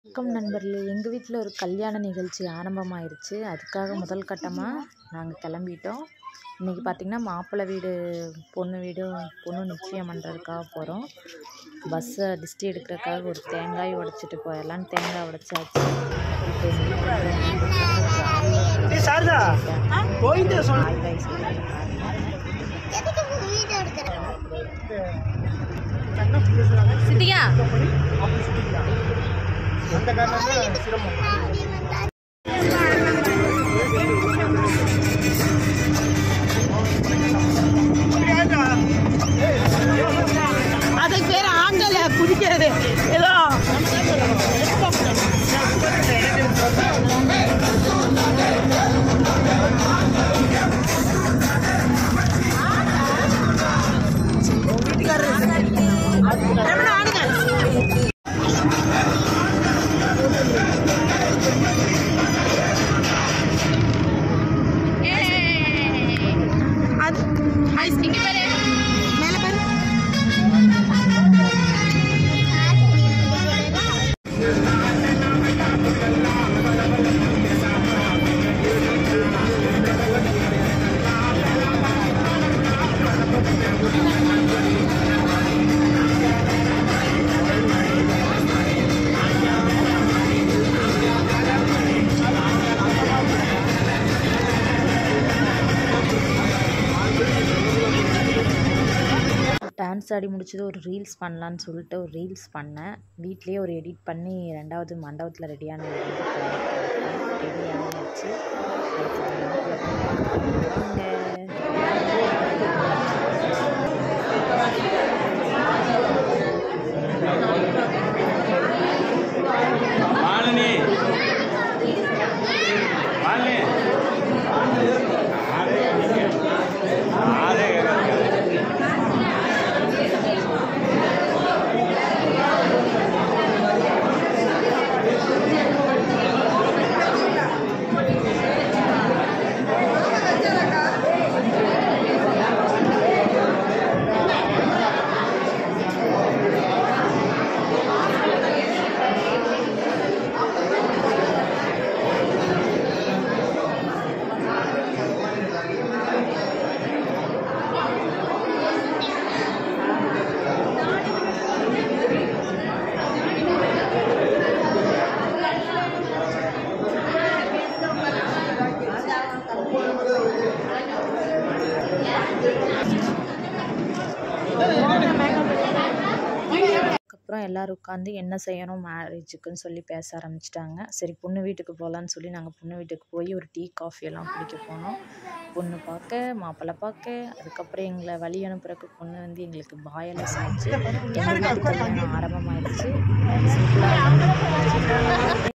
வணக்கம் நண்பர்களே எங்கள் வீட்டில் ஒரு கல்யாண நிகழ்ச்சி ஆரம்பமாயிருச்சு அதுக்காக முதல் கட்டமாக நாங்கள் கிளம்பிட்டோம் இன்றைக்கி பார்த்திங்கன்னா மாப்பிள்ளை வீடு பொண்ணு வீடு பொண்ணு நிச்சயம் பண்ணுறதுக்காக போகிறோம் பஸ்ஸை டிஸ்டி எடுக்கிறதுக்காக ஒரு தேங்காய் உடைச்சிட்டு போயிடலான்னு தேங்காய் உடைச்சாச்சு இப்போ ஏய் சாரதா போயிட்டு சொல் பாய் பாய் சொல்லிட்டு சித்தியா அந்த காரணம் சிரமம் அதுக்கு பேர் ஆங்கல குடிக்கிறது ஏதோ ரமணா, ஆடுங்க. அது இங்க பாரு மேல பாரு டான்ஸ் ஆடி முடிச்சது ஒரு ரீல்ஸ் பண்ணலான்னு சொல்லிட்டு ஒரு ரீல்ஸ் பண்ணேன் வீட்லேயே ஒரு எடிட் பண்ணி ரெண்டாவது மண்டபத்தில் ரெடியான ரெடி ஆகியாச்சு மாலினி மாலினி ஆரே அதுக்கப்புறம் எல்லோரும் உட்காந்து என்ன செய்யணும் மேரேஜுக்குன்னு சொல்லி பேச ஆரம்பிச்சிட்டாங்க சரி பொண்ணு வீட்டுக்கு போகலான்னு சொல்லி நாங்கள் பொண்ணு வீட்டுக்கு போய் ஒரு டீ காஃபி எல்லாம் குடிக்க போனோம் பொண்ணு பார்க்க மாப்பிள்ளை பார்க்க அதுக்கப்புறம் எங்களை வழி அனுப்புறதுக்கு பொண்ணு வந்து எங்களுக்கு பாயெல்லாம் செஞ்சு எங்கள் வீட்டு கல்யாணம் ஆரம்பமாயிடுச்சு சிம்பிளாக